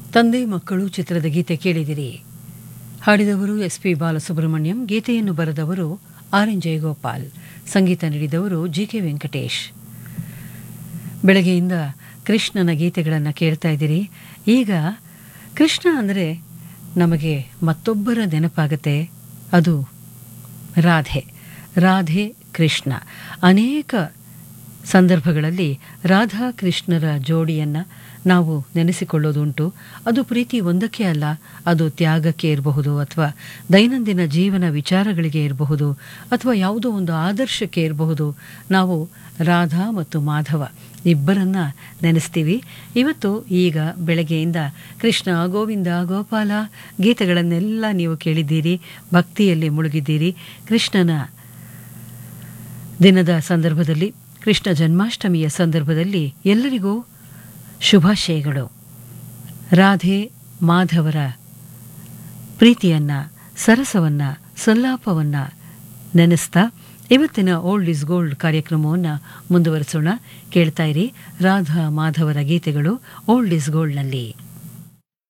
ತಂದೆ ಮಕ್ಕಳು ಚಿತ್ರದ ಗೀತೆ ಕೇಳಿದಿರಿ ಹಾಡಿದವರು ಎಸ್ ಪಿ ಬಾಲಸುಬ್ರಹ್ಮಣ್ಯಂ ಗೀತೆಯನ್ನು ಬರೆದವರು ಆರ್ ಎನ್ ಜಯಗೋಪಾಲ್ ಸಂಗೀತ ನೀಡಿದವರು ಜಿ ಕೆ ವೆಂಕಟೇಶ್ ಬೆಳಗ್ಗೆಯಿಂದ ಕೃಷ್ಣನ ಗೀತೆಗಳನ್ನು ಕೇಳ್ತಾ ಇದ್ದೀರಿ ಈಗ ಕೃಷ್ಣ ಅಂದರೆ ನಮಗೆ ಮತ್ತೊಬ್ಬರ ನೆನಪಾಗತ್ತೆ ಅದು ರಾಧೆ ರಾಧೆ ಕೃಷ್ಣ ಅನೇಕ ಸಂದರ್ಭಗಳಲ್ಲಿ ರಾಧಾ ಕೃಷ್ಣರ ಜೋಡಿಯನ್ನು ನಾವು ನೆನೆಸಿಕೊಳ್ಳೋದುಂಟು ಅದು ಪ್ರೀತಿ ಒಂದಕ್ಕೆ ಅಲ್ಲ ಅದು ತ್ಯಾಗಕ್ಕೆ ಇರಬಹುದು ಅಥವಾ ದೈನಂದಿನ ಜೀವನ ವಿಚಾರಗಳಿಗೆ ಇರಬಹುದು ಅಥವಾ ಯಾವುದೋ ಒಂದು ಆದರ್ಶಕ್ಕೆ ಇರಬಹುದು ನಾವು ರಾಧಾ ಮತ್ತು ಮಾಧವ ಇಬ್ಬರನ್ನ ನೆನೆಸ್ತೀವಿ ಇವತ್ತು ಈಗ ಬೆಳಗ್ಗೆಯಿಂದ ಕೃಷ್ಣ ಗೋವಿಂದ ಗೋಪಾಲ ಗೀತೆಗಳನ್ನೆಲ್ಲ ನೀವು ಕೇಳಿದ್ದೀರಿ ಭಕ್ತಿಯಲ್ಲಿ ಮುಳುಗಿದ್ದೀರಿ ಕೃಷ್ಣನ ದಿನದ ಸಂದರ್ಭದಲ್ಲಿ ಕೃಷ್ಣ ಜನ್ಮಾಷ್ಟಮಿಯ ಸಂದರ್ಭದಲ್ಲಿ ಎಲ್ಲರಿಗೂ ಶುಭಾಶಯಗಳು ರಾಧೆ ಮಾಧವರ ಪ್ರೀತಿಯನ್ನ ಸರಸವನ್ನ ಸಲ್ಲಾಪವನ್ನ ನೆನೆಸ್ತಾ ಇವತ್ತಿನ ಓಲ್ಡ್ ಇಸ್ ಗೋಲ್ಡ್ ಕಾರ್ಯಕ್ರಮವನ್ನು ಮುಂದುವರಿಸೋಣ ಕೇಳ್ತಾ ಇರಿ ರಾಧಾ ಮಾಧವರ ಗೀತೆಗಳು ಓಲ್ಡ್ ಇಸ್ ಗೋಲ್ಡ್ನಲ್ಲಿ